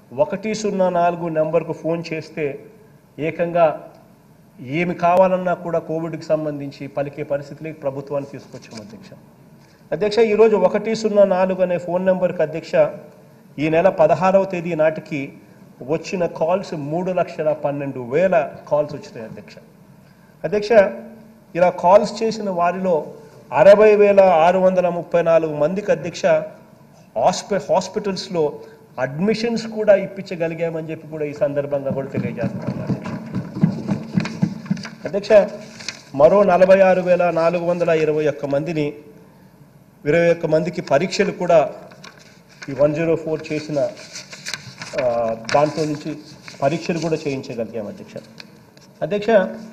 ఒకటి సున్నా నాలుగు నెంబర్కు ఫోన్ చేస్తే ఏకంగా ఏమి కావాలన్నా కూడా కోవిడ్కి సంబంధించి పలికే పరిస్థితులకి ప్రభుత్వాన్ని తీసుకొచ్చాం అధ్యక్ష అధ్యక్ష ఈరోజు ఒకటి సున్నా నాలుగు అనే ఫోన్ నెంబర్కి అధ్యక్ష ఈ నెల పదహారవ తేదీ నాటికి వచ్చిన కాల్స్ మూడు లక్షల పన్నెండు వేల కాల్స్ వచ్చినాయి అధ్యక్ష అధ్యక్ష ఇలా కాల్స్ చేసిన వారిలో అరవై వేల ఆరు వందల ముప్పై నాలుగు మందికి అధ్యక్ష హాస్పి హాస్పిటల్స్లో అడ్మిషన్స్ కూడా ఇప్పించగలిగామని చెప్పి కూడా ఈ సందర్భంగా కూడా తెలియజేస్తున్నాను అధ్యక్ష అధ్యక్ష మరో నలభై ఆరు వేల నాలుగు వందల ఇరవై ఒక్క మందిని ఇరవై ఒక్క మందికి పరీక్షలు కూడా ఈ వన్ జీరో ఫోర్ చేసిన ఆ, దాంట్లో నుంచి పరీక్షలు కూడా చేయించగలిగాం అధ్యక్ష అధ్యక్ష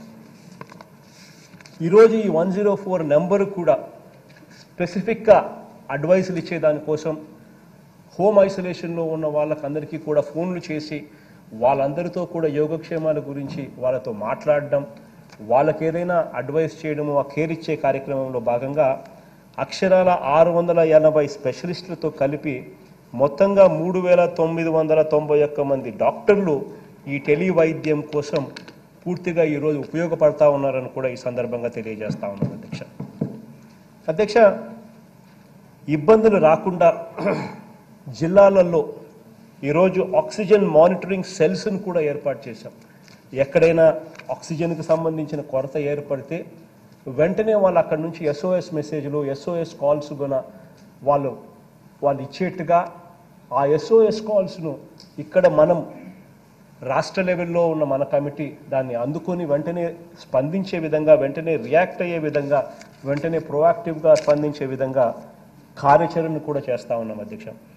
ఈరోజు ఈ వన్ జీరో ఫోర్ నెంబర్ కూడా స్పెసిఫిక్గా అడ్వైసులు ఇచ్చే దానికోసం హోమ్ ఐసోలేషన్లో ఉన్న వాళ్ళకందరికీ కూడా ఫోన్లు చేసి వాళ్ళందరితో కూడా యోగక్షేమాల గురించి వాళ్ళతో మాట్లాడడం వాళ్ళకి ఏదైనా అడ్వైస్ చేయడము ఆ కేర్ ఇచ్చే కార్యక్రమంలో భాగంగా అక్షరాల ఆరు వందల ఎనభై స్పెషలిస్టులతో కలిపి మొత్తంగా మూడు వేల తొమ్మిది వందల తొంభై ఒక్క మంది డాక్టర్లు ఈ టెలి వైద్యం కోసం పూర్తిగా ఈరోజు ఉపయోగపడతా ఉన్నారని కూడా ఈ సందర్భంగా తెలియజేస్తా ఉన్నాను అధ్యక్ష అధ్యక్ష ఇబ్బందులు రాకుండా జిల్లాలలో ఈరోజు ఆక్సిజన్ మానిటరింగ్ సెల్స్ను కూడా ఏర్పాటు చేశాం ఎక్కడైనా ఆక్సిజన్కి సంబంధించిన కొరత ఏర్పడితే వెంటనే వాళ్ళు అక్కడి నుంచి ఎస్ఓఎస్ మెసేజ్లు ఎస్ఓఎస్ కాల్స్ కూడా వాళ్ళు వాళ్ళు ఇచ్చేట్టుగా ఆ ఎస్ఓఎస్ కాల్స్ను ఇక్కడ మనం రాష్ట్ర లెవెల్లో ఉన్న మన కమిటీ దాన్ని అందుకొని వెంటనే స్పందించే విధంగా వెంటనే రియాక్ట్ అయ్యే విధంగా వెంటనే ప్రోయాక్టివ్గా స్పందించే విధంగా కార్యాచరణ కూడా చేస్తా ఉన్నాం అధ్యక్ష